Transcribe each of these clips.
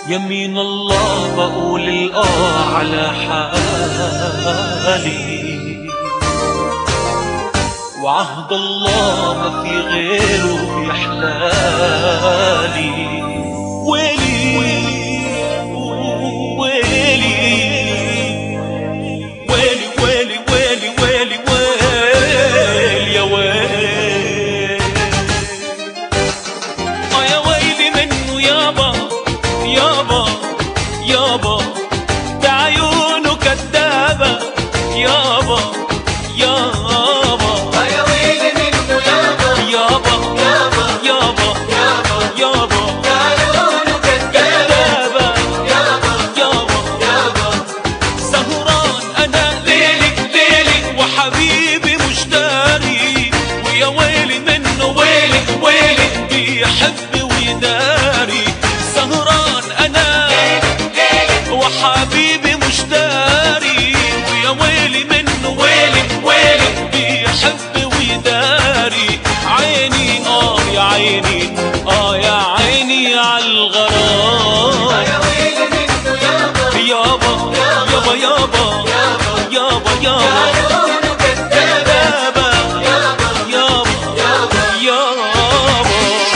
يمين الله بقول الآه على حالي وعهد الله ما في غيره بيحلالي ويلي ويلي ويلي ويلي ويلي ويلي ويلي يا ويلي اه يا ويلي منه يابا يابا يابا ده عيونه كدابة يابا يابا يا ويلي منه يابا يابا يابا يابا يابا يابا عيونه كدابة كدابة يابا يابا يابا سهران انا ليلي ليلي وحبيبي مش داري ويا ويلي منه ويلي ويلي بيحب ويداري سهران انا وحبيبي مش داري ويا ويلي منه ويلي ويلي بيحب ويداري عيني اه يا عيني اه يا عيني عالغرام يا ويلي منه يابا يابا يابا يابا يابا يابا عيونه كدابة يابا يابا يابا يابا يابا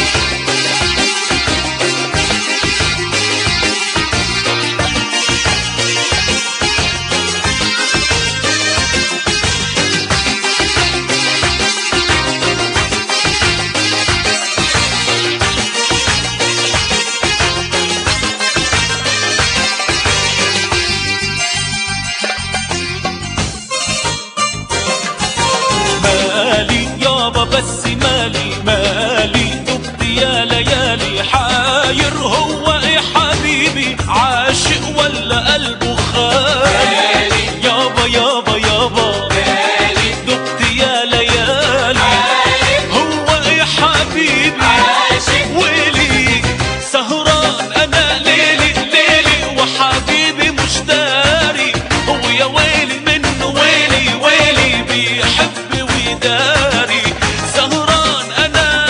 مالي يابا بس مالي مالي دبت يا ليالي حاير هو ايه حبيبي عاشق ولا قلبه خالي يابا يابا يابا دبت يا ليالي هو ايه حبيبي ويلي سهران انا ليلي ليلي وحبيبي مش داري هو يا ويلي منه ويلي ويلي بيحب ويداري سهران انا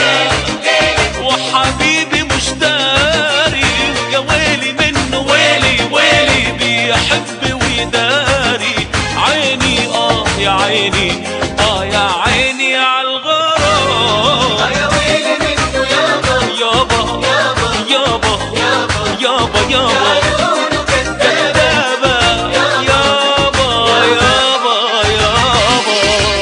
وحبيبي مش داري يا ويلي منه ويلي ويلي بيحب ويداري عيني اه يا عيني اه يا عيني عالغرام يا ويلي منه يابا يابا يابا يابا يابا يابا يابا عيونه كدابة كدابة يابا يابا يابا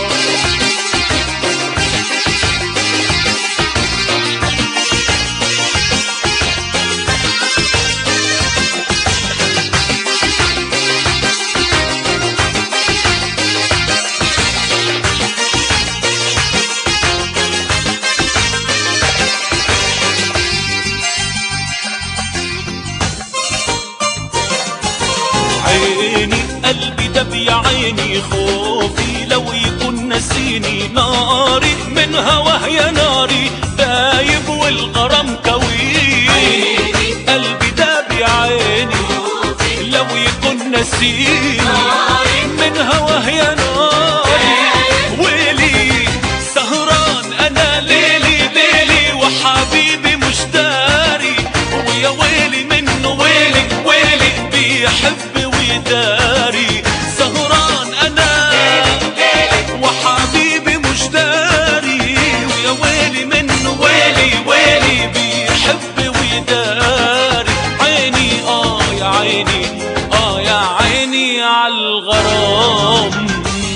عيني قلبي دب يا عيني خوفي لو يكون نسيني ناري من هواه يا ناري دايب والغرام كويني قلبي دب يا عيني لو يكون نسيني من هواه يا ناري ويلي سهران انا ليلي ليلي وحبيبي مش داري ويا ويلي منه ويلي ويلي بيحب ويداري سهران انا وحبيبي مش داري ويا ويلي منه ويلي ويلي بيحب ويداري عيني اه يا عيني اه يا عيني عالغرام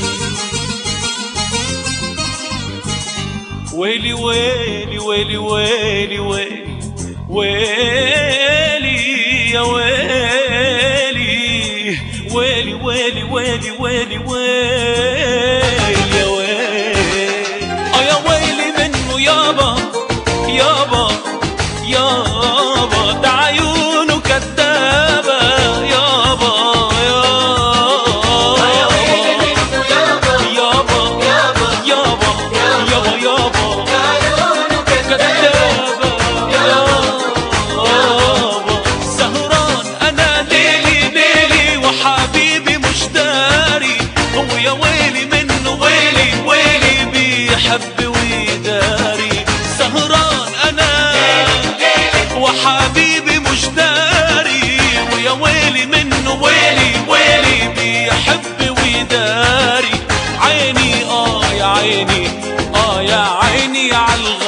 ويلي ويلي ويلي ويلي ويلي ويلي يا ويلي ويلي ويلي ويلي ويلي ويلي يا ويلي اه يا ويلي منه يابا يابا يابا ده عيونه كدابة يابا يا ويلي يابا منه يابا يابا يابا يابا يابا يابا عيونه كدابة سهران انا ليلي ليلي وحبيبي مش داري هو يا ويلي على